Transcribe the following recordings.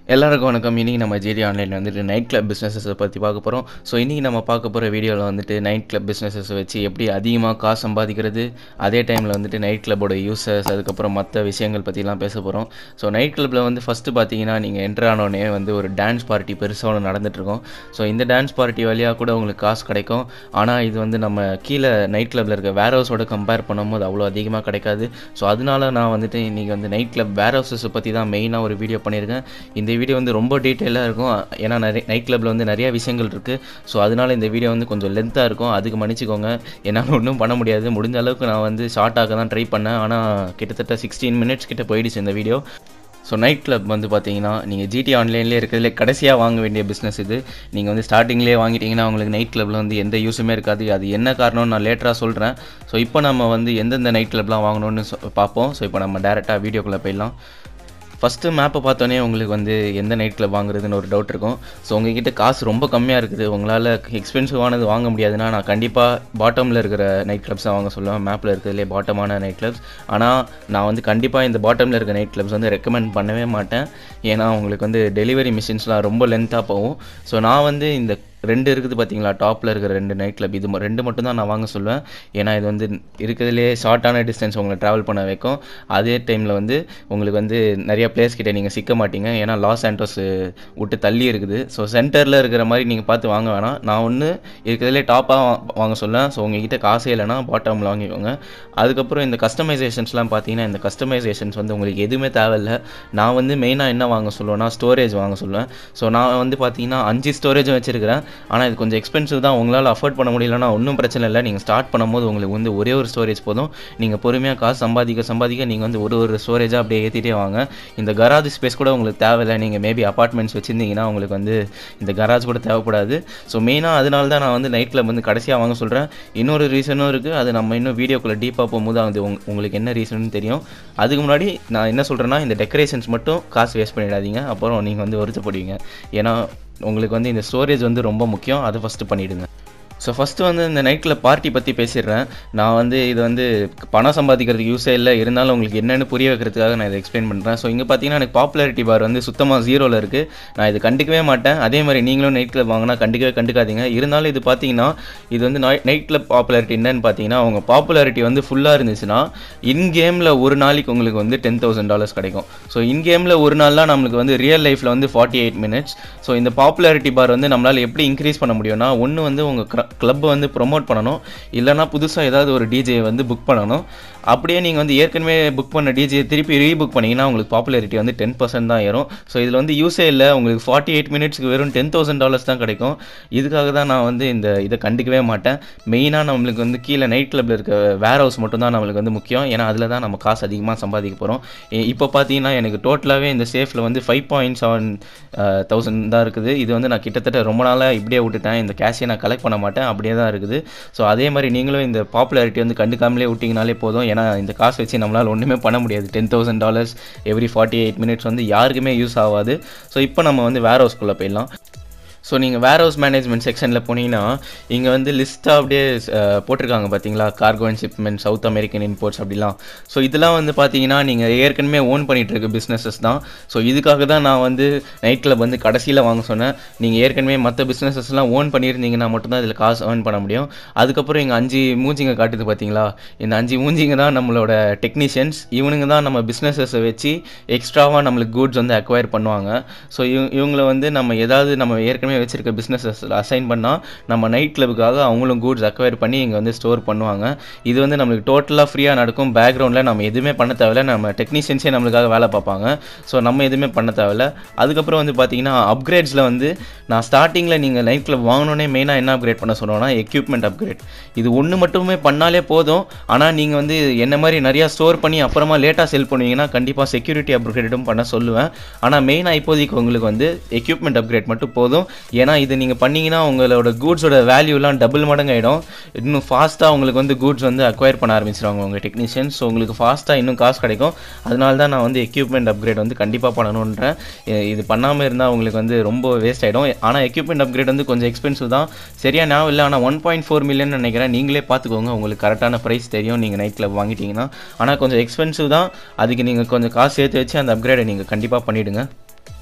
எல்லாருக்கும் வணக்கம் இன்றைக்கி நம்ம ஜேடி ஆன்லைனில் வந்துட்டு நைட் கிளப் பிஸ்னஸஸை பற்றி பார்க்க போகிறோம் ஸோ இன்றைக்கி நம்ம பார்க்க போகிற வீடியோவில் வந்துட்டு நைட் கிளப் பிஸ்னஸஸை வச்சு எப்படி அதிகமாக காசு சம்பாதிக்கிறது அதே டைமில் வந்துட்டு நைட் கிளப்போட யூசர்ஸ் அதுக்கப்புறம் மற்ற விஷயங்கள் பற்றிலாம் பேச போகிறோம் ஸோ நைட் கிளப்பில் வந்து ஃபஸ்ட்டு பார்த்தீங்கன்னா நீங்கள் என்ட்ரு ஆனோடனே வந்து ஒரு டான்ஸ் பார்ட்டி பெருசாக ஒன்று நடந்துட்டுருக்கோம் ஸோ இந்த டான்ஸ் பார்ட்டி வழியாக கூட உங்களுக்கு காசு கிடைக்கும் ஆனால் இது வந்து நம்ம கீழே நைட் கிளப்பில் இருக்க வேர் ஹவுஸோட கம்பேர் பண்ணும்போது அவ்வளோ அதிகமாக கிடைக்காது ஸோ அதனால நான் வந்துட்டு இன்றைக்கி வந்து நைட் கிளப் வேர் ஹவுஸஸை பற்றி தான் மெயினாக ஒரு வீடியோ பண்ணியிருக்கேன் இந்த வீடியோ வந்து ரொம்ப டீட்டெயிலாக இருக்கும் ஏன்னா நிறைய நைட் கிளப்பில் வந்து நிறைய விஷயங்கள் இருக்குது ஸோ அதனால இந்த வீடியோ வந்து கொஞ்சம் லென்த்தாக இருக்கும் அதுக்கு மன்னிச்சிக்கோங்க என்னால் ஒன்றும் பண்ண முடியாது முடிஞ்ச அளவுக்கு நான் வந்து ஷார்ட் ஆக்க தான் ட்ரை பண்ணேன் ஆனால் கிட்டத்தட்ட சிக்ஸ்டீன் மினிட்ஸ் கிட்ட போயிடுச்சு இந்த வீடியோ ஸோ நைட் கிளப் வந்து பார்த்தீங்கன்னா நீங்கள் ஜிடி ஆன்லைன்லேயே இருக்கிறதுல கடைசியாக வாங்க வேண்டிய பிஸ்னஸ் இது நீங்கள் வந்து ஸ்டார்டிங்லேயே வாங்கிட்டீங்கன்னா உங்களுக்கு நைட் கிளப்பில் வந்து எந்த யூஸுமே இருக்காது அது என்ன காரணம்னு நான் லேட்டராக சொல்கிறேன் ஸோ இப்போ நம்ம வந்து எந்தெந்த நைட் கிளப்லாம் வாங்கணும்னு சொ- பார்ப்போம் ஸோ இப்போ நம்ம டேரெக்டாக வீடியோக்குள்ளே போயிடலாம் ஃபஸ்ட்டு மேப்பை பார்த்தோன்னே உங்களுக்கு வந்து எந்த நைட் கிளப் வாங்குறதுன்னு ஒரு டவுட் இருக்கும் ஸோ உங்ககிட்ட காசு ரொம்ப கம்மியாக இருக்குது உங்களால் எக்ஸ்பென்சிவானது வாங்க முடியாதுன்னா நான் கண்டிப்பாக பாட்டமில் இருக்கிற நைட் கிளப்ஸ் தான் வாங்க சொல்லுவேன் மேப்பில் இருக்கிறதுலே பாட்டமான நைட் கிளப்ஸ் ஆனால் நான் வந்து கண்டிப்பாக இந்த பாட்டமில் இருக்க நைட் கிளப்ஸ் வந்து ரெக்கமெண்ட் பண்ணவே மாட்டேன் ஏன்னா உங்களுக்கு வந்து டெலிவரி மிஷின்ஸ்லாம் ரொம்ப லென்த்தாக போகும் ஸோ நான் வந்து இந்த ரெண்டு இருக்குது பார்த்தீங்களா டாப்பில் இருக்கிற ரெண்டு நைட் கிளப் இது ம- ரெண்டு மட்டும் தான் நான் வாங்க சொல்லுவேன் ஏன்னா இது வந்து இருக்கிறதுலே ஷார்ட்டான டிஸ்டன்ஸ் உங்களை ட்ராவல் பண்ண வைக்கும் அதே டைமில் வந்து உங்களுக்கு வந்து நிறைய பிளேஸ் கிட்ட நீங்கள் சிக்க மாட்டீங்க ஏன்னா லாஸ் ஆண்டோஸ் விட்டு தள்ளி இருக்குது ஸோ சென்டரில் இருக்கிற மாதிரி நீங்கள் பார்த்து வாங்க வேணாம் நான் ஒன்று இருக்கிறதுலே டாப்பாக வாங்க சொல்லுவேன் ஸோ உங்ககிட்ட காசே இல்லைன்னா பாட்டமில் வாங்கிக்கோங்க அதுக்கப்புறம் இந்த கஸ்டமைசேஷன்ஸ்லாம் பார்த்தீங்கன்னா இந்த கஸ்டமைசேஷன்ஸ் வந்து உங்களுக்கு எதுவுமே தேவையில்லை நான் வந்து மெயினாக என்ன வாங்க சொல்லுவேன்னா ஸ்டோரேஜ் வாங்க சொல்லுவேன் ஸோ நான் வந்து பார்த்தீங்கன்னா அஞ்சு ஸ்டோரேஜும் வச்சிருக்கிறேன் ஆனால் இது கொஞ்சம் எக்ஸ்பென்சிவ் தான் உங்களால் அஃபோர்ட் பண்ண முடியலன்னா ஒன்றும் பிரச்சனை இல்லை நீங்கள் ஸ்டார்ட் பண்ணும்போது உங்களுக்கு வந்து ஒரே ஒரு ஸ்டோரேஜ் போதும் நீங்கள் பொறுமையாக காசு சம்பாதிக்க சம்பாதிக்க நீங்கள் வந்து ஒரு ஒரு ஸ்டோரேஜாக அப்படியே ஏற்றிட்டே வாங்க இந்த கராஜ் ஸ்பேஸ் கூட உங்களுக்கு தேவையில்லை நீங்கள் மேபி அப்பார்ட்மெண்ட்ஸ் வச்சுருந்தீங்கன்னா உங்களுக்கு வந்து இந்த கராஜ் கூட தேவைப்படாது ஸோ மெயினாக அதனால தான் நான் வந்து நைட் கிளப் வந்து கடைசியாக வாங்க சொல்கிறேன் இன்னொரு ரீசனும் இருக்குது அது நம்ம இன்னும் வீடியோக்குள்ளே டீப்பாக போகும்போது அது உங்க- உங்களுக்கு என்ன ரீசன் தெரியும் அதுக்கு முன்னாடி நான் என்ன சொல்கிறேன்னா இந்த டெக்கரேஷன்ஸ் மட்டும் காசு வேஸ்ட் பண்ணிடாதீங்க அப்புறம் நீங்கள் வந்து வருத்தப்படுவீங்க ஏன்னா உங்களுக்கு வந்து இந்த ஸ்டோரேஜ் வந்து ரொம்ப முக்கியம் அதை ஃபஸ்ட்டு பண்ணிவிடுங்க ஸோ ஃபஸ்ட்டு வந்து இந்த நைட்டில் பார்ட்டி பற்றி பேசிடுறேன் நான் வந்து இது வந்து பணம் சம்பாதிக்கிறதுக்கு யூஸே இல்லை இருந்தாலும் உங்களுக்கு என்னென்னு புரிய வைக்கிறதுக்காக நான் இதை எக்ஸ்பிளைன் பண்ணுறேன் ஸோ இங்கே பார்த்தீங்கன்னா எனக்கு பாப்புலாரிட்டி பார் வந்து சுத்தமாக ஜீரோவில் இருக்குது நான் இது கண்டுக்கவே மாட்டேன் அதே மாதிரி நீங்களும் நைட் கிளப் வாங்கினா கண்டுக்கவே கண்டுக்காதீங்க இருந்தாலும் இது பார்த்தீங்கன்னா இது வந்து நைட் கிளப் பாப்புலாரிட்டி என்னன்னு பார்த்தீங்கன்னா அவங்க பாப்புலாரிட்டி வந்து ஃபுல்லாக இருந்துச்சுன்னா இன் கேமில் ஒரு நாளைக்கு உங்களுக்கு வந்து டென் தௌசண்ட் டாலர்ஸ் கிடைக்கும் ஸோ இன் கேமில் ஒரு நாள்லாம் நம்மளுக்கு வந்து ரியல் லைஃப்பில் வந்து ஃபார்ட்டி எயிட் மினிட்ஸ் ஸோ இந்த பாப்புலாரிட்டி பார் வந்து நம்மளால் எப்படி இன்க்ரீஸ் பண்ண முடியும்னா ஒன்று வந்து உங்கள் கிளப்பை வந்து ப்ரொமோட் பண்ணணும் இல்லைனா புதுசாக ஏதாவது ஒரு டிஜே வந்து புக் பண்ணணும் அப்படியே நீங்கள் வந்து ஏற்கனவே புக் பண்ண டிஜே திருப்பி ரீபுக் பண்ணீங்கன்னா உங்களுக்கு பாப்புலாரிட்டி வந்து டென் பர்சன்ட் தான் ஏறும் ஸோ இதில் வந்து யூஸே இல்லை உங்களுக்கு ஃபார்ட்டி எயிட் மினிட்ஸ்க்கு வெறும் டென் தௌசண்ட் டாலர்ஸ் தான் கிடைக்கும் இதுக்காக தான் நான் வந்து இந்த இதை கண்டுக்கவே மாட்டேன் மெயினாக நம்மளுக்கு வந்து கீழே நைட் கிளப்பில் இருக்க வேர் ஹவுஸ் மட்டும் தான் நம்மளுக்கு வந்து முக்கியம் ஏன்னா அதில் தான் நம்ம காசு அதிகமாக சம்பாதிக்க போகிறோம் இப்போ பார்த்தீங்கன்னா எனக்கு டோட்டலாகவே இந்த சேஃபில் வந்து ஃபைவ் பாயிண்ட் செவன் தௌசண்ட் தான் இருக்குது இது வந்து நான் கிட்டத்தட்ட ரொம்ப நாளாக இப்படியே விட்டுட்டேன் இந்த கேஷை நான் கலெக்ட் பண்ண மாட்டேன் அப்படியே தான் இருக்குது ஸோ அதே மாதிரி நீங்களும் இந்த பாப்புலாரிட்டி வந்து கண்டுக்காமலே விட்டிங்கனாலே போதும் ஏன்னா இந்த காசு வச்சு நம்மளால் ஒன்றுமே பண்ண முடியாது ten thousand dollars every forty eight minutes வந்து யாருக்குமே யூஸ் ஆகாது ஸோ இப்போ நம்ம வந்து வேர் ஹவுஸ்க்குள்ளே போயிடலாம் ஸோ நீங்கள் வேர் ஹவுஸ் மேனேஜ்மெண்ட் செக்ஷனில் போனீங்கன்னா இங்கே வந்து லிஸ்ட்டாக அப்படியே அஹ், போட்டிருக்காங்க பார்த்தீங்களா cargo and shipment South American imports அப்படிலாம் ஸோ இதெல்லாம் வந்து பார்த்தீங்கன்னா நீங்கள் ஏற்கனவே ஓன் பண்ணிட்டு இருக்க பிஸ்னஸஸ் தான் ஸோ இதுக்காக தான் நான் வந்து நைட் கிளப் வந்து கடைசியில் வாங்க சொன்னேன் நீங்கள் ஏற்கனவே மற்ற பிஸ்னஸஸ்லாம் ஓன் பண்ணியிருந்தீங்கன்னா மட்டும்தான் இதில் காசு ஏர்ன் பண்ண முடியும் அதுக்கப்புறம் இங்கே அஞ்சு மூஞ்சிங்க காட்டுது பார்த்தீங்களா இந்த அஞ்சு மூஞ்சிங்க தான் நம்மளோட டெக்னீஷியன்ஸ் இவனுங்க தான் நம்ம பிஸ்னஸஸை வச்சு எக்ஸ்ட்ராவாக நம்மளுக்கு கூட்ஸ் வந்து அக்வயர் பண்ணுவாங்க ஸோ இவங்களை வந்து நம்ம ஏதாவது நம்ம ஏற்கனவே வச்சிருக்க பிஸ்னஸஸ் அசைன் பண்ணால் நம்ம நைட் கிளப்புக்காக அவங்களும் கூட்ஸ் அக்வயர் பண்ணி இங்கே வந்து ஸ்டோர் பண்ணுவாங்க இது வந்து நம்மளுக்கு டோட்டலாக ஃப்ரீயாக நடக்கும் பேக்ரவுண்டில் நம்ம எதுவுமே பண்ண தேவையில்ல நம்ம டெக்னீஷியன்ஸே நம்மளுக்காக வேலை பார்ப்பாங்க ஸோ நம்ம எதுவுமே பண்ண தேவையில்ல அதுக்கப்புறம் வந்து பார்த்தீங்கன்னா அப்கிரேட்ஸில் வந்து நான் ஸ்டார்டிங்கில் நீங்கள் நைட் கிளப் வாங்கணுன்னே மெயினாக என்ன அப்கிரேட் பண்ண சொன்னோன்னா எக்யூப்மெண்ட் அப்கிரேட் இது ஒன்று மட்டுமே பண்ணாலே போதும் ஆனால் நீங்கள் வந்து என்ன மாதிரி நிறையா ஸ்டோர் பண்ணி அப்புறமா லேட்டாக செல் பண்ணுவீங்கன்னா கண்டிப்பாக செக்யூரிட்டி அப்கிரேடும் பண்ண சொல்லுவேன் ஆனால் மெயினாக இப்போதைக்கு உங்களுக்கு வந்து எக்யூப்மெண்ட் அப்கிரேட் மட்டும் போதும் ஏன்னா இது நீங்கள் பண்ணீங்கன்னா உங்களோட கூட்ஸோட வேல்யூலாம் டபுள் மடங்கு ஆகிடும் இன்னும் ஃபாஸ்ட்டாக உங்களுக்கு வந்து கூட்ஸ் வந்து அக்வயர் பண்ண ஆரம்பிச்சிருவாங்க உங்கள் டெக்னீஷியன்ஸ் ஸோ உங்களுக்கு ஃபாஸ்ட்டாக இன்னும் காசு கிடைக்கும் அதனால தான் நான் வந்து எக்யூப்மெண்ட் அப்கிரேட் வந்து கண்டிப்பாக பண்ணணுன்றேன் இ- இது பண்ணாமல் இருந்தால் உங்களுக்கு வந்து ரொம்ப வேஸ்ட் ஆகிடும் ஆனால் எக்யூப்மெண்ட் அப்கிரேட் வந்து கொஞ்சம் எக்ஸ்பென்சிவ் தான் சரியா ஞாபகம் இல்லை ஆனால் ஒன் பாயிண்ட் ஃபோர் மில்லியன் நினைக்கிறேன் நீங்களே பார்த்துக்கோங்க உங்களுக்கு கரெக்டான ப்ரைஸ் தெரியும் நீங்கள் நைட் கிளப் வாங்கிட்டீங்கன்னா ஆனால் கொஞ்சம் எக்ஸ்பென்சிவ் தான் அதுக்கு நீங்கள் கொஞ்சம் காசு சேர்த்து வச்சு அந்த அப்கிரேடை நீங்கள் கண்டிப்பாக பண்ணிவிடுங்க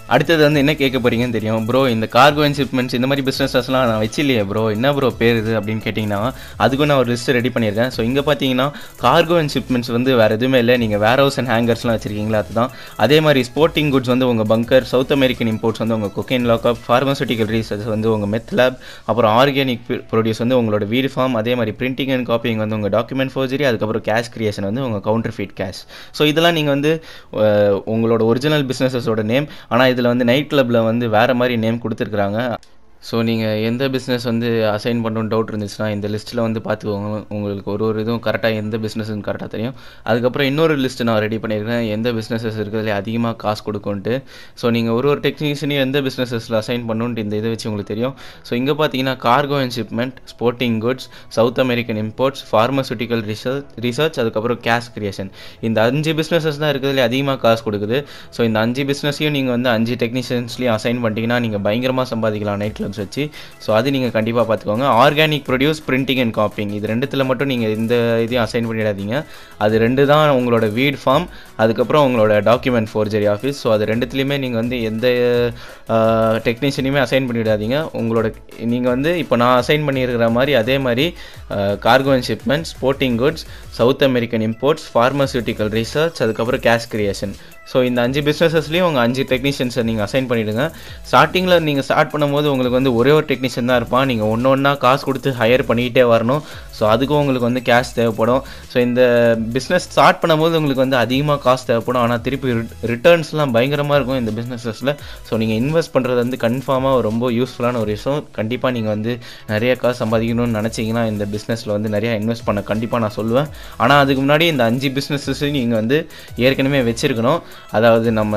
அடுத்தது வந்து என்ன கேட்க போறீங்கன்னு தெரியும் ப்ரோ இந்த கார்கோ அண்ட் ஷிப்மெண்ட்ஸ் இந்த மாதிரி பிஸ்னஸஸ்லாம் நான் வச்சில்லையே ப்ரோ என்ன ப்ரோ பேர் இது அப்படின்னு கேட்டிங்கன்னா அதுக்கும் நான் ஒரு லிஸ்ட் ரெடி பண்ணியிருக்கேன் ஸோ இங்கே பார்த்தீங்கன்னா கார்கோ அண்ட் ஷிப்மெண்ட்ஸ் வந்து வேறு எதுவுமே இல்லை நீங்கள் வேர் ஹவுஸ் அண்ட் ஹேங்கர்ஸ்லாம் வச்சிருக்கீங்களா அதுதான் அதே மாதிரி ஸ்போர்ட்டிங் குட்ஸ் வந்து உங்கள் பங்கர் சவுத் அமெரிக்கன் இம்போர்ட்ஸ் வந்து உங்கள் கொக்கைன் லாக்அப் ஃபார்மசூட்டிக்கல் ரீசர்ச் வந்து உங்கள் மெத் லேப் அப்புறம் ஆர்கானிக் ப்ரொடியூஸ் வந்து உங்களோட வீடு ஃபார்ம் அதே மாதிரி பிரிண்டிங் அண்ட் காப்பிங் வந்து உங்கள் டாக்குமெண்ட் ஃபோர்ஜரி அதுக்கப்புறம் கேஷ் கிரியேஷன் வந்து உங்கள் கவுண்டர் ஃபீட் கேஷ் ஸோ இதெல்லாம் நீங்கள் வந்து அஹ், உங்களோட ஒரிஜினல் பிஸ்னஸஸோட நேம் ஆனால் இதில் வந்து நைட் கிளப்பில் வந்து வேறு மாதிரி நேம் கொடுத்துருக்குறாங்க ஸோ நீங்கள் எந்த பிஸ்னஸ் வந்து அசைன் பண்ணணும்னு டவுட் இருந்துச்சுன்னா இந்த லிஸ்ட்டில் வந்து பார்த்துக்கோங்க உங்களுக்கு ஒரு ஒரு இதுவும் கரெக்டாக எந்த பிஸ்னஸ்னு கரெக்டாக தெரியும் அதுக்கப்புறம் இன்னொரு லிஸ்ட் நான் ரெடி பண்ணியிருக்கேன் எந்த பிஸ்னஸஸ் இருக்கிறதுல அதிகமாக காசு கொடுக்கும்ட்டு ஸோ நீங்கள் ஒரு ஒரு டெக்னீஷியனையும் எந்த பிஸ்னஸஸில் அசைன் பண்ணணுன்ட்டு இந்த இதை வச்சு உங்களுக்கு தெரியும் ஸோ இங்கே பார்த்தீங்கன்னா cargo and shipment sporting goods South American imports pharmaceutical research research அதுக்கப்புறம் கேஷ் கிரியேஷன் இந்த அஞ்சு பிஸ்னஸஸ் தான் இருக்கிறதுல அதிகமாக காசு கொடுக்குது ஸோ இந்த அஞ்சு பிஸ்னஸையும் நீங்கள் வந்து அஞ்சு டெக்னீஷியன்ஸ்லையும் அசைன் பண்ணிட்டீங்கன்னா நீங்கள் பயங்கரமாக சம்பாதிக்கலாம் நைட் கிளப்ஸ் வச்சு ஸோ அது நீங்கள் கண்டிப்பாக பார்த்துக்கோங்க organic produce printing and copying இது ரெண்டுத்தில் மட்டும் நீங்கள் இந்த இதையும் அசைன் பண்ணிடாதீங்க அது ரெண்டு தான் உங்களோட வீட் ஃபார்ம் அதுக்கப்புறம் உங்களோட டாக்குமெண்ட் ஃபோர்ஜரி ஆஃபீஸ் ஸோ அது ரெண்டுத்துலேயுமே நீங்கள் வந்து எந்த டெக்னீஷியனையுமே அசைன் பண்ணிடாதீங்க உங்களோட நீங்கள் வந்து இப்போ நான் அசைன் பண்ணியிருக்கிற மாதிரி அதே மாதிரி cargo and shipment sporting goods South American imports pharmaceutical research அதுக்கப்புறம் கேஷ் கிரியேஷன் ஸோ இந்த அஞ்சு பிஸ்னஸஸ்லேயும் உங்கள் அஞ்சு டெக்னீஷியன்ஸை நீங்கள் அசைன் பண்ணிவிடுங்க ஸ்டார்டிங்கில் நீங்கள் ஸ்டார்ட் பண்ணும்போது உங்களுக்கு வந்து ஒரே ஒரு டெக்னீஷியன் தான் இருப்பான் நீங்கள் ஒன்று ஒன்றா காசு கொடுத்து ஹையர் பண்ணிக்கிட்டே வரணும் ஸோ அதுக்கும் உங்களுக்கு வந்து கேஷ் தேவைப்படும் ஸோ இந்த பிஸ்னஸ் ஸ்டார்ட் பண்ணும்போது உங்களுக்கு வந்து அதிகமாக காசு தேவைப்படும் ஆனால் திருப்பி ரிட்டர்ன்ஸ்லாம் பயங்கரமாக இருக்கும் இந்த பிஸ்னஸஸில் ஸோ நீங்கள் இன்வெஸ்ட் பண்ணுறது வந்து கன்ஃபார்மாக ரொம்ப யூஸ்ஃபுல்லான ஒரு விஷயம் கண்டிப்பாக நீங்கள் வந்து நிறைய காசு சம்பாதிக்கணும்னு நினச்சிங்கன்னா இந்த பிஸ்னஸில் வந்து நிறையா இன்வெஸ்ட் பண்ண கண்டிப்பாக நான் சொல்லுவேன் ஆனால் அதுக்கு முன்னாடி இந்த அஞ்சு பிஸ்னஸஸையும் நீங்கள் வந்து ஏற்கனவே வச்சுருக்கணும் அதாவது நம்ம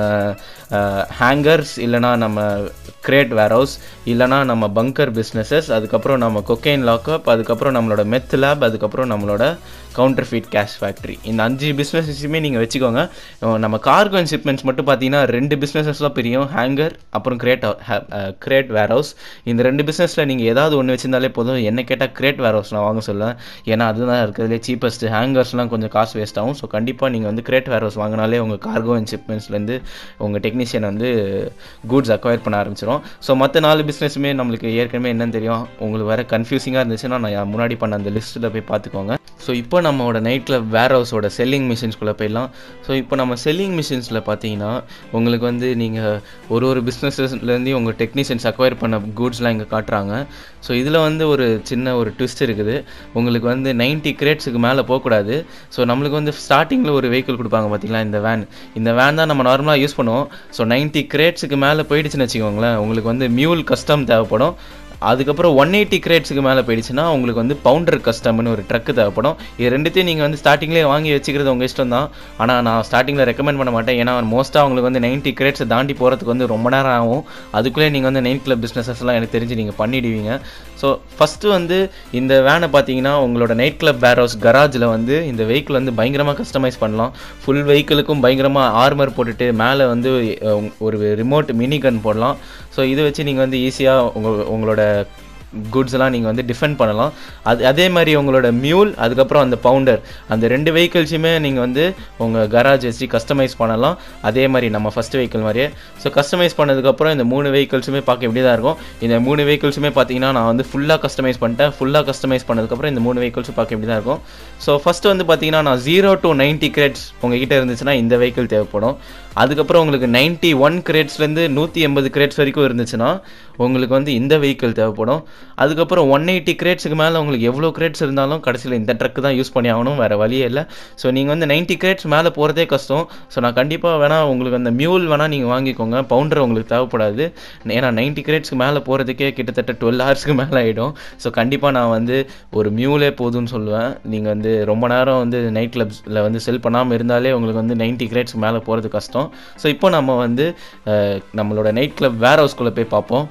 ஹேங்கர்ஸ் இல்லைனா நம்ம கிரேட் வேர்ஹவுஸ் இல்லைனா நம்ம பங்கர் பிஸ்னஸஸ் அதுக்கப்புறம் நம்ம கொக்கைன் லாக்அப் அதுக்கப்புறம் நம்மளோட மெத் லேப் அதுக்கப்புறம் நம்மளோட கவுண்டர் ஃபீட் கேஷ் ஃபேக்ட்ரி இந்த அஞ்சு பிஸ்னஸஸுமே நீங்கள் வச்சுக்கோங்க அஹ் நம்ம கார்கோ அண்ட் ஷிப்மெண்ட்ஸ் மட்டும் பார்த்தீங்கன்னா ரெண்டு பிஸ்னஸஸ்லாம் பிரியும் ஹேங்கர் அப்புறம் கிரேட் கிரேட் வேர்ஹவுஸ் இந்த ரெண்டு பிஸ்னஸில் நீங்கள் ஏதாவது ஒன்று வச்சிருந்தாலே போதும் என்ன கேட்டால் கிரேட் வேர்ஹவுஸ் நான் வாங்க சொல்லுவேன் ஏன்னா அதுதான் இருக்கிறதுலே சீப்பஸ்ட் ஹேங்கர்ஸ்லாம் கொஞ்சம் காசு வேஸ்ட் ஆகும் ஸோ கண்டிப்பாக நீங்கள் வந்து கிரேட் வேர்ஹவுஸ் வாங்கினாலே உங்கள் கார்கோ அண்ட் ஷிப்மெண்ட்ஸ்லேருந்து உங்கள் டெக்னீஷியன் வந்து கூட்ஸ் அக்வயர் பண்ண ஆரம்பிச்சிடும் ஸோ மற்ற நாலு பிஸ்னஸுமே நம்மளுக்கு ஏற்கனவே என்னன்னு தெரியும் உங்களுக்கு வேறு கன்ஃபியூசிங்காக இருந்துச்சுன்னா நான் முன்னாடி பண்ண அந்த லிஸ்ட்டில் போய் பார்த்துக்கோங்க ஸோ இப்போ நம்மளோட நைட் கிளப் வேர் ஹவுஸோட செல்லிங் மிஷின்ஸ்குள்ளே போயிடலாம் ஸோ இப்போ நம்ம செல்லிங் மிஷின்ஸில் பார்த்தீங்கன்னா உங்களுக்கு வந்து நீங்கள் ஒரு ஒரு பிஸ்னஸஸ்லேருந்து உங்கள் டெக்னீஷியன்ஸ் அக்வயர் பண்ண கூட்ஸ்லாம் இங்கே காட்டுறாங்க ஸோ இதில் வந்து ஒரு சின்ன ஒரு ட்விஸ்ட் இருக்குது உங்களுக்கு வந்து 90 கிரேட்ஸுக்கு மேலே போகக்கூடாது ஸோ நம்மளுக்கு வந்து ஸ்டார்டிங்கில் ஒரு வெஹிக்கிள் கொடுப்பாங்க பார்த்தீங்களா இந்த வேன் இந்த வேன் தான் நம்ம நார்மலாக யூஸ் பண்ணுவோம் ஸோ 90 கிரேட்ஸுக்கு மேலே போயிடுச்சுன்னு வச்சுக்கோங்களேன் உங்களுக்கு வந்து மியூல் கஸ்டம் தேவைப்படும் அதுக்கப்புறம் ஒன் எயிட்டி கிரேட்ஸுக்கு மேலே போயிடுச்சுன்னா உங்களுக்கு வந்து பவுண்டர் கஸ்டம்னு ஒரு ட்ரக்கு தேவைப்படும் இது ரெண்டுத்தையும் நீங்கள் வந்து ஸ்டார்டிங்லேயே வாங்கி வச்சுக்கிறது உங்கள் இஷ்டம் தான் ஆனால் நான் ஸ்டார்டிங்கில் ரெக்கமெண்ட் பண்ண மாட்டேன் ஏன்னா மோஸ்ட்டாக உங்களுக்கு வந்து 90 கிரேட்ஸை தாண்டி போகிறதுக்கு வந்து ரொம்ப நேரம் ஆகும் அதுக்குள்ளே நீங்கள் வந்து நைட் கிளப் பிஸ்னஸஸ்லாம் எனக்கு தெரிஞ்சு நீங்கள் பண்ணிடுவீங்க ஸோ ஃபஸ்ட்டு வந்து இந்த வேனை பார்த்தீங்கன்னா உங்களோட நைட் கிளப் வேர் ஹவுஸ் கராஜில் வந்து இந்த வெஹிக்கிள் வந்து பயங்கரமாக கஸ்டமைஸ் பண்ணலாம் ஃபுல் வெஹிக்கிளுக்கும் பயங்கரமாக ஆர்மர் போட்டுட்டு மேலே வந்து அஹ், ஒரு ரிமோட் மினி கன் போடலாம் ஸோ இதை வச்சு நீங்கள் வந்து ஈஸியாக உங்கள் உங்களோட goods எல்லாம் நீங்கள் வந்து டிஃபெண்ட் பண்ணலாம் அது அதே மாதிரி உங்களோட மியூல் அதுக்கப்புறம் அந்த பவுண்டர் அந்த ரெண்டு வெஹிக்கிள்ஸுமே நீங்கள் வந்து உங்கள் கராஜ் வச்சு கஸ்டமைஸ் பண்ணலாம் அதே மாதிரி நம்ம ஃபஸ்ட் வெஹிக்கிள் மாதிரியே ஸோ கஸ்டமைஸ் பண்ணதுக்கப்புறம் இந்த மூணு வெஹிக்கிள்ஸுமே பார்க்க இப்படி தான் இருக்கும் இந்த மூணு வெஹிக்கிள்ஸுமே பார்த்தீங்கன்னா நான் வந்து ஃபுல்லாக கஸ்டமைஸ் பண்ணிட்டேன் ஃபுல்லாக கஸ்டமைஸ் பண்ணதுக்கப்புறம் இந்த மூணு வெஹிக்கிள்ஸும் பார்க்க இப்படி தான் இருக்கும் ஸோ ஃபஸ்ட்டு வந்து பார்த்தீங்கன்னா நான் ஜீரோ டு நைன்ட்டி கிரேட்ஸ் உங்ககிட்ட இருந்துச்சுன்னா இந்த வெஹிக்கிள் தேவைப்படும் அதுக்கப்புறம் உங்களுக்கு நைன்ட்டி ஒன் கிரேட்ஸ்லேருந்து நூற்றி எண்பது கிரேட்ஸ் வரைக்கும் இருந்துச்சுன்னா உங்களுக்கு வந்து இந்த வெஹிக்கிள் தேவைப்படும் அதுக்கப்புறம் ஒன் எயிட்டி கிரேட்ஸுக்கு மேலே உங்களுக்கு எவ்வளோ கிரேட்ஸ் இருந்தாலும் கடைசியில் இந்த ட்ரக் தான் யூஸ் பண்ணி ஆகணும் வேறு வழியே இல்லை ஸோ நீங்கள் வந்து 90 கிரேட்ஸ் மேலே போகிறதே கஷ்டம் ஸோ நான் கண்டிப்பாக வேணால் உங்களுக்கு அந்த மியூல் வேணால் நீங்கள் வாங்கிக்கோங்க பவுண்டர் உங்களுக்கு தேவைப்படாது ஏன்னா 90 கிரேட்ஸ்க்கு மேலே போகிறதுக்கே கிட்டத்தட்ட டுவெல் ஹவர்ஸ்க்கு மேலே ஆகிடும் ஸோ கண்டிப்பாக நான் வந்து ஒரு மியூலே போதும்னு சொல்லுவேன் நீங்கள் வந்து ரொம்ப நேரம் வந்து நைட் கிளப்ஸில் வந்து செல் பண்ணாமல் இருந்தாலே உங்களுக்கு வந்து 90 கிரேட்ஸ்க்கு மேலே போகிறது கஷ்டம் ஸோ இப்போ நம்ம வந்து அஹ், நம்மளோட நைட் கிளப் வேர் ஹவுஸ்குள்ளே போய் பார்ப்போம்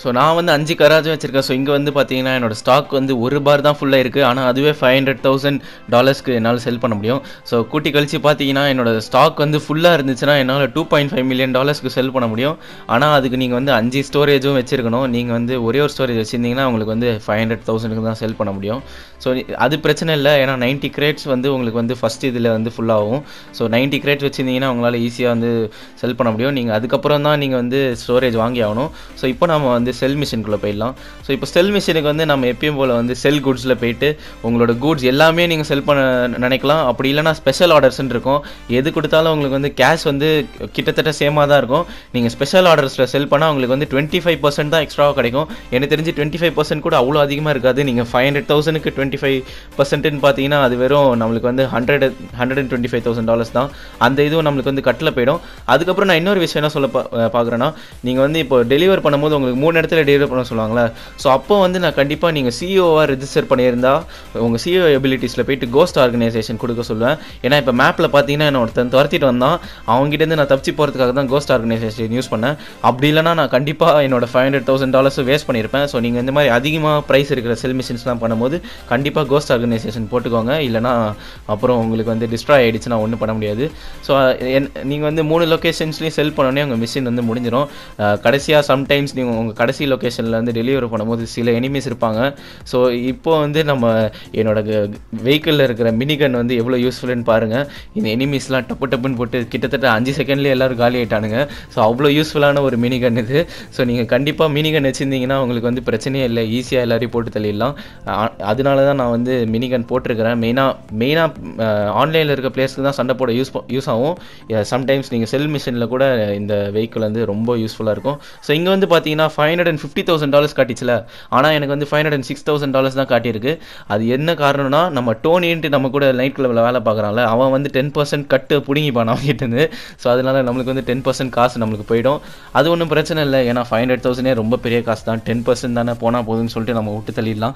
ஸோ நான் வந்து அஞ்சு கராஜும் வச்சிருக்கேன் ஸோ இங்கே வந்து பார்த்தீங்கன்னா என்னோட ஸ்டாக் வந்து ஒரு பார் தான் ஃபுல்லாக இருக்குது ஆனால் அதுவே ஃபைவ் ஹண்ட்ரட் தௌசண்ட் டாலர்ஸ்க்கு என்னால் செல் பண்ண முடியும் ஸோ கூட்டி கழிச்சு பார்த்தீங்கன்னா என்னோட ஸ்டாக் வந்து ஃபுல்லாக இருந்துச்சுன்னா என்னால் டூ பாயிண்ட் ஃபைவ் மில்லியன் டாலர்ஸ்க்கு செல் பண்ண முடியும் ஆனால் அதுக்கு நீங்கள் வந்து அஞ்சு ஸ்டோரேஜும் வச்சிருக்கணும் நீங்கள் வந்து ஒரே ஒரு ஸ்டோரேஜ் வச்சிருந்தீங்கன்னா உங்களுக்கு வந்து ஃபைவ் ஹண்ட்ரட் தௌசண்ட்க்கு தான் செல் பண்ண முடியும் ஸோ அது பிரச்சனை இல்லை ஏன்னா நைன்ட்டி கிரேட்ஸ் வந்து உங்களுக்கு வந்து ஃபஸ்ட் இதில் வந்து ஃபுல்லாகும் ஸோ நைன்ட்டி கிரேட்ஸ் வச்சிருந்தீங்கன்னா உங்களால் ஈஸியாக வந்து செல் பண்ண முடியும் நீங்கள் அதுக்கப்புறம் தான் நீங்கள் வந்து ஸ்டோரேஜ் வாங்கி ஆகணும் ஸோ இப்போ நம்ம வந்து செல் மிஷினுக்குள்ளே போயிடலாம் ஸோ இப்போ செல் மிஷினுக்கு வந்து நம்ம எப்பயும் போல் வந்து செல் குட்ஸில் போயிட்டு உங்களோட கூட்ஸ் எல்லாமே நீங்கள் செல் பண்ண நினைக்கலாம் அப்படி இல்லைனா ஸ்பெஷல் ஆர்டர்ஸ்னு இருக்கும் எது கொடுத்தாலும் உங்களுக்கு வந்து கேஷ் வந்து கிட்டத்தட்ட சேமாக தான் இருக்கும் நீங்கள் ஸ்பெஷல் ஆர்டர்ஸில் செல் பண்ணால் உங்களுக்கு வந்து டுவெண்ட்டி ஃபைவ் பர்சன்ட் தான் எக்ஸ்ட்ராவாக கிடைக்கும் எனக்கு தெரிஞ்சு டுவெண்ட்டி ஃபைவ் பர்சன்ட் கூட அவ்வளோ அதிகமாக இருக்காது நீங்கள் ஃபைவ் ஹண்ட்ரட் தௌசண்ட்க்கு டுவெண்ட்டி ஃபைவ் பர்சன்ட்னு பார்த்தீங்கன்னா அது வெறும் நம்மளுக்கு வந்து hundred hundred and twenty five thousand dollars தான் அந்த இதுவும் நம்மளுக்கு வந்து கட்டில் போயிடும் அதுக்கப்புறம் நான் இன்னொரு விஷயம் என்ன சொல்ல பா பார்க்குறேன்னா நீங்கள் வந்து இப்போ டெலிவர் பண்ணும்போது உங்களுக்கு மூணு இடத்துல டெலிவர் பண்ண சொல்லுவாங்களே ஸோ அப்போ வந்து நான் கண்டிப்பாக நீங்கள் சிஓவாக ரெஜிஸ்டர் பண்ணியிருந்தா உங்கள் சிஓ எபிலிட்டிஸில் போயிட்டு கோஸ்ட் ஆர்கனைசேஷன் கொடுக்க சொல்லுவேன் ஏன்னா இப்போ மேப்பில் பார்த்தீங்கன்னா என்ன ஒருத்தன் துரத்திட்டு வந்தான் அவங்ககிட்டேருந்து நான் தப்பிச்சு போகிறதுக்காக தான் கோஸ்ட் ஆர்கனைசேஷன் யூஸ் பண்ணேன் அப்படி இல்லைனா நான் கண்டிப்பாக என்னோட five hundred thousand dollars waste பண்ணியிருப்பேன் ஸோ நீங்கள் இந்த மாதிரி அதிகமாக ப்ரைஸ் இருக்கிற செல் மிஷின்ஸ்லாம் பண்ணும்போது கண்டிப்பாக கோஸ்ட் ஆர்கனைசேஷன் போட்டுக்கோங்க இல்லைனா அப்புறம் உங்களுக்கு வந்து டிஸ்ட்ராய் ஆகிடுச்சுன்னா ஒன்றும் பண்ண முடியாது ஸோ நீங்கள் வந்து மூணு லொக்கேஷன்ஸ்லேயும் செல் பண்ணோடனே உங்கள் மிஷின் வந்து முடிஞ்சிடும் கடைசியாக சம்டைம்ஸ் நீங்கள் உங்கள் கடைசி லொக்கேஷனில் வந்து டெலிவரி பண்ணும்போது சில எனிமீஸ் இருப்பாங்க ஸோ இப்போ வந்து நம்ம என்னோட வெஹிக்கிளில் இருக்கிற மினிகன் வந்து எவ்வளோ யூஸ்ஃபுல்னு பாருங்கள் இந்த எனிமீஸ்லாம் டப்பு டப்புன்னு போட்டு கிட்டத்தட்ட அஞ்சு செகண்ட்லேயே எல்லோரும் காலி ஆகிட்டானுங்க ஸோ அவ்வளோ யூஸ்ஃபுல்லான ஒரு மினிகன் இது ஸோ நீங்கள் கண்டிப்பாக மினிகன் வச்சுருந்தீங்கன்னா உங்களுக்கு வந்து பிரச்சனையே இல்லை ஈஸியாக எல்லாரையும் போட்டு தள்ளிடலாம் அதனால தான் நான் வந்து மினிகன் போட்டிருக்கிறேன் மெயினாக மெயினாக ஆன்லைனில் இருக்க பிளேஸ்க்கு தான் சண்டை போட யூஸ் யூஸ் ஆகும் சம்டைம்ஸ் நீங்கள் செல் மிஷினில் கூட இந்த வெஹிக்கிள் வந்து ரொம்ப யூஸ்ஃபுல்லாக இருக்கும் ஸோ இங்கே வந்து பார்த்தீங்கன்னா five hundred and fifty thousand dollars காட்டிச்சுல ஆனால் எனக்கு வந்து five hundred and six thousand dollars தான் காட்டியிருக்கு அது என்ன காரணம்னா நம்ம டோனின்ட்டு நம்ம கூட நைட் கிளப்பில் வேலை பார்க்குறான்ல அவன் வந்து டென் பர்சன்ட் கட்டு பிடுங்கிப்பான் அவங்ககிட்டருந்து ஸோ அதனால நம்மளுக்கு வந்து டென் பர்சன்ட் காசு நம்மளுக்கு போயிடும் அது ஒன்றும் பிரச்சனை இல்லை ஏன்னா ஃபைவ் ஹண்ட்ரட் தௌசண்டே ரொம்ப பெரிய காசு தான் டென் பர்சன்ட் தானே போனால் போதுன்னு சொல்லிட்டு நம்ம விட்டு தள்ளிடலாம்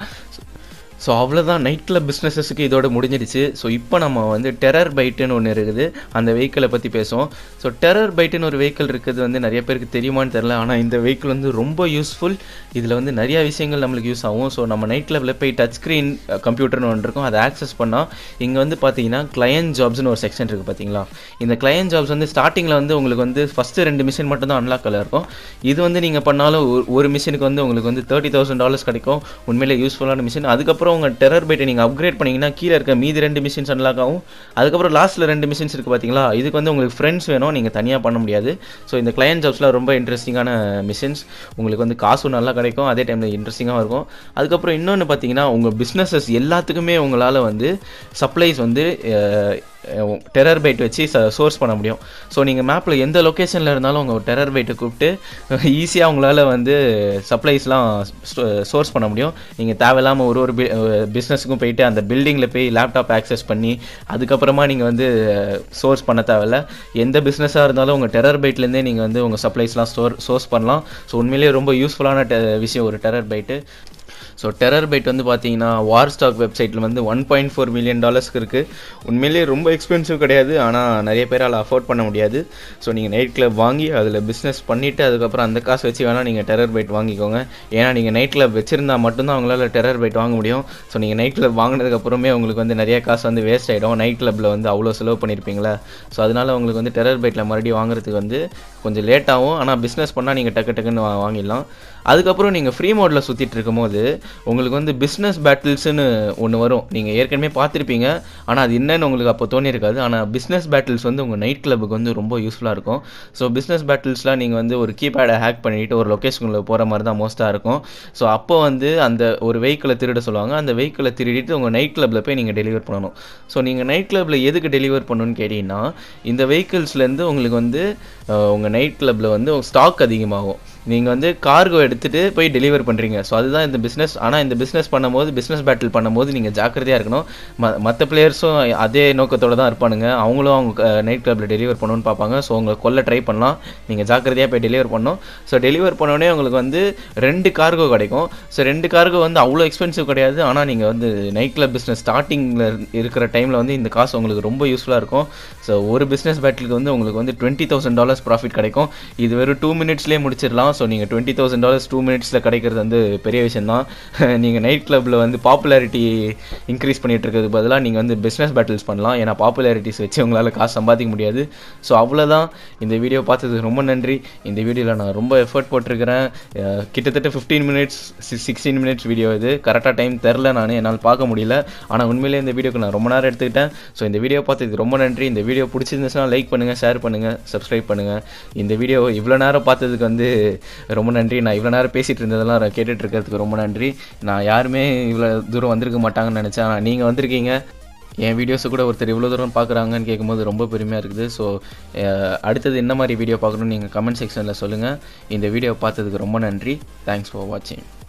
ஸோ அவ்வளோதான் நைட் கிளப் பிஸ்னஸஸுக்கு இதோட முடிஞ்சிடுச்சு ஸோ இப்போ நம்ம வந்து டெரர் பைட்டுன்னு ஒன்று இருக்குது அந்த வெஹிக்கிளை பற்றி பேசுவோம் ஸோ டெரர் பைட்டுன்னு ஒரு வெஹிக்கிள் இருக்குது வந்து நிறைய பேருக்கு தெரியுமான்னு தெரில ஆனால் இந்த வெஹிக்கிள் வந்து ரொம்ப யூஸ்ஃபுல் இதில் வந்து நிறையா விஷயங்கள் நம்மளுக்கு யூஸ் ஆகும் ஸோ நம்ம நைட் கிளப்பில் போய் டச் ஸ்க்ரீன் கம்ப்யூட்டர்னு ஒன்று இருக்கும் அதை ஆக்சஸ் பண்ணால் இங்கே வந்து பார்த்தீங்கன்னா கிளையன் ஜாப்ஸ்னு ஒரு செக்ஷன் இருக்குது பார்த்தீங்களா இந்த கிளையன் ஜாப்ஸ் வந்து ஸ்டார்டிங்கில் வந்து உங்களுக்கு வந்து ஃபஸ்ட்டு ரெண்டு மிஷின் மட்டும் தான் அன்லாக்கில் இருக்கும் இது வந்து நீங்கள் பண்ணாலும் ஒரு மிஷினுக்கு வந்து உங்களுக்கு வந்து தேர்ட்டி தௌசண்ட் டாலர்ஸ் கிடைக்கும் உண்மையிலே யூஸ்ஃபுல்லான மிஷின் அதுக்கப்புறம் அதுக்கப்புறம் உங்கள் டெரர் பைட்டை நீங்கள் அப்கிரேட் பண்ணிங்கன்னா கீழே இருக்க மீதி ரெண்டு மிஷின்ஸ் அன்லாக் ஆகும் அதுக்கப்புறம் லாஸ்ட்டில் ரெண்டு மிஷின்ஸ் இருக்குது பார்த்தீங்களா இதுக்கு வந்து உங்களுக்கு ஃப்ரெண்ட்ஸ் வேணும் நீங்கள் தனியாக பண்ண முடியாது ஸோ இந்த கிளையன் ஜாப்ஸில் ரொம்ப இன்ட்ரெஸ்டிங்கான மிஷின்ஸ் உங்களுக்கு வந்து காசும் நல்லா கிடைக்கும் அதே டைமில் இன்ட்ரெஸ்டிங்காகவும் இருக்கும் அதுக்கப்புறம் இன்னொன்று பார்த்தீங்கன்னா உங்கள் பிஸ்னஸஸ் எல்லாத்துக்குமே உங்களால் வந்து சப்ளைஸ் வந்து டெரர் பைட் வச்சு சோர்ஸ் பண்ண முடியும் ஸோ நீங்கள் மேப்பில் எந்த லொக்கேஷனில் இருந்தாலும் உங்கள் டெரர் பைட்டை கூப்பிட்டு ஈஸியாக உங்களால் வந்து சப்ளைஸ்லாம் சோர்ஸ் பண்ண முடியும் நீங்கள் தேவையில்லாமல் ஒரு ஒரு பிஸ்னஸுக்கும் போயிட்டு அந்த பில்டிங்கில் போய் லேப்டாப் ஆக்சஸ் பண்ணி அதுக்கப்புறமா நீங்கள் வந்து சோர்ஸ் பண்ண தேவையில்ல எந்த பிஸ்னஸாக இருந்தாலும் உங்கள் டெரர் பைட்லேருந்தே நீங்கள் வந்து உங்கள் சப்ளைஸ்லாம் ஸ்டோர் சோர்ஸ் பண்ணலாம் ஸோ உண்மையிலேயே ரொம்ப யூஸ்ஃபுல்லான விஷயம் ஒரு terror byte so terror byte வந்து பார்த்தீங்கன்னா வார் ஸ்டாக் வெப்சைட்டில் வந்து ஒன் பாயிண்ட் ஃபோர் மில்லியன் டாலர்ஸ்க்கு இருக்குது உண்மையிலேயே ரொம்ப எக்ஸ்பென்சிவ் கிடையாது ஆனால் நிறைய பேரால் அஃபோர்ட் பண்ண முடியாது ஸோ நீங்கள் நைட் கிளப் வாங்கி அதில் பிஸ்னஸ் பண்ணிவிட்டு அதுக்கப்புறம் அந்த காசு வச்சு வேணால் நீங்கள் டெரர் பைட் வாங்கிக்கோங்க ஏன்னா நீங்கள் நைட் கிளப் வச்சுருந்தா மட்டும்தான் உங்களால் டெரர் பைட் வாங்க முடியும் ஸோ நீங்கள் நைட் கிளப் வாங்கினதுக்கப்புறமே உங்களுக்கு வந்து நிறைய காசு வந்து வேஸ்ட் ஆகிடும் நைட் கிளப்பில் வந்து அவ்வளோ செலவு பண்ணியிருப்பீங்களா ஸோ அதனால் உங்களுக்கு வந்து டெரர் பைட்டில் மறுபடியும் வாங்குறதுக்கு வந்து கொஞ்சம் லேட் ஆகும் ஆனால் பிஸ்னஸ் பண்ணால் நீங்கள் டக்கு டக்குன்னு வாங்கிடலாம் அதுக்கப்புறம் நீங்கள் ஃப்ரீ மோடில் சுற்றிட்டு இருக்கும்போது உங்களுக்கு வந்து பிஸ்னஸ் பேட்டில்ஸ்னு ஒன்று வரும் நீங்கள் ஏற்கனவே பார்த்துருப்பீங்க ஆனால் அது என்னன்னு உங்களுக்கு அப்போ தோணியிருக்காது ஆனால் பிஸ்னஸ் பேட்டில்ஸ் வந்து உங்கள் நைட் கிளப்புக்கு வந்து ரொம்ப யூஸ்ஃபுல்லாக இருக்கும் ஸோ பிஸ்னஸ் பேட்டில்ஸ்லாம் நீங்கள் வந்து ஒரு கீபேடை ஹேக் பண்ணிவிட்டு ஒரு லொக்கேஷனுக்குள்ளே போகிற மாதிரி தான் மோஸ்ட்டாக இருக்கும் ஸோ அப்போ வந்து அந்த ஒரு வெஹிக்கிளை திருட சொல்லுவாங்க அந்த வெஹிக்கிளை திருடிட்டு உங்கள் நைட் கிளப்பில் போய் நீங்கள் டெலிவர் பண்ணணும் ஸோ நீங்கள் நைட் கிளப்பில் எதுக்கு டெலிவர் பண்ணணும்னு கேட்டிங்கன்னா இந்த வெஹிக்கிள்ஸ்லேருந்து உங்களுக்கு வந்து உங்கள் நைட் கிளப்பில் வந்து ஸ்டாக் அதிகமாகும் நீங்கள் வந்து கார்கோ எடுத்துகிட்டு போய் டெலிவர் பண்ணுறீங்க ஸோ அதுதான் இந்த பிஸ்னஸ் ஆனால் இந்த பிஸ்னஸ் பண்ணும்போது பிஸ்னஸ் பேட்டில் பண்ணும்போது நீங்கள் ஜாக்கிரதையாக இருக்கணும் ம மற்ற பிளேயர்ஸும் அதே நோக்கத்தோடு தான் இருப்பானுங்க அவங்களும் அவங்க நைட் கிளப்பில் டெலிவர் பண்ணணும்னு பார்ப்பாங்க ஸோ உங்களை கொல்ல ட்ரை பண்ணலாம் நீங்கள் ஜாக்கிரதையாக போய் டெலிவர் பண்ணணும் ஸோ டெலிவர் பண்ணோடனே உங்களுக்கு வந்து ரெண்டு கார்கோ கிடைக்கும் ஸோ ரெண்டு கார்கோ வந்து அவ்வளோ எக்ஸ்பென்சிவ் கிடையாது ஆனால் நீங்கள் வந்து நைட் கிளப் பிஸ்னஸ் ஸ்டார்டிங்கில் இருக்கிற டைமில் வந்து இந்த காசு உங்களுக்கு ரொம்ப யூஸ்ஃபுல்லாக இருக்கும் ஸோ ஒரு பிஸ்னஸ் பேட்டிலுக்கு வந்து உங்களுக்கு வந்து டுவெண்ட்டி தௌசண்ட் டாலர்ஸ் ப்ராஃபிட் கிடைக்கும் இது வெறும் டூ மினிட்ஸ்லேயே முடிச்சிடலாம் ஸோ நீங்கள் டுவெண்ட்டி தௌசண்ட் டாலர்ஸ் டூ மினிட்ஸில் கிடைக்கிறது வந்து பெரிய விஷயம் தான் நீங்கள் நைட் கிளப்பில் வந்து பாப்புலாரிட்டி இன்க்ரீஸ் பண்ணிட்டு இருக்கிறது பதிலாக நீங்கள் வந்து பிஸ்னஸ் பேட்டில்ஸ் பண்ணலாம் ஏன்னா பாப்புலாரிட்டிஸ் வச்சு உங்களால் காசு சம்பாதிக்க முடியாது ஸோ அவ்வளோதான் இந்த வீடியோ பார்த்ததுக்கு ரொம்ப நன்றி இந்த வீடியோவில் நான் ரொம்ப எஃபர்ட் போட்டிருக்கிறேன் அஹ் கிட்டத்தட்ட fifteen minutes sixteen minutes video இது கரெக்டாக டைம் தெரில நான் என்னால் பார்க்க முடியல ஆனால் உண்மையிலே இந்த வீடியோக்கு நான் ரொம்ப நேரம் எடுத்துக்கிட்டேன் ஸோ இந்த வீடியோ பார்த்ததுக்கு ரொம்ப நன்றி இந்த வீடியோ பிடிச்சிருந்துச்சுன்னா லைக் பண்ணுங்கள் ஷேர் பண்ணுங்கள் சப்ஸ்கிரைப் பண்ணுங்கள் இந்த வீடியோ இவ்வளோ நேரம் பார்த்ததுக்கு வந்து ரொம்ப நன்றி நான் இவ்வளோ நேரம் பேசிகிட்டு இருந்ததெல்லாம் நான் கேட்டுட்டு இருக்கிறதுக்கு ரொம்ப நன்றி நான் யாருமே இவ்வளோ தூரம் வந்திருக்க மாட்டாங்கன்னு நினச்சேன் ஆனால் நீங்கள் வந்திருக்கீங்க என் வீடியோஸை கூட ஒருத்தர் இவ்வளோ தூரம் பார்க்குறாங்கன்னு கேட்கும்போது ரொம்ப பெருமையாக இருக்குது ஸோ அடுத்தது என்ன மாதிரி வீடியோ பார்க்கணும்னு நீங்கள் கமெண்ட் செக்ஷனில் சொல்லுங்கள் இந்த வீடியோ பார்த்ததுக்கு ரொம்ப நன்றி தேங்க்ஸ் ஃபார் வாட்சிங்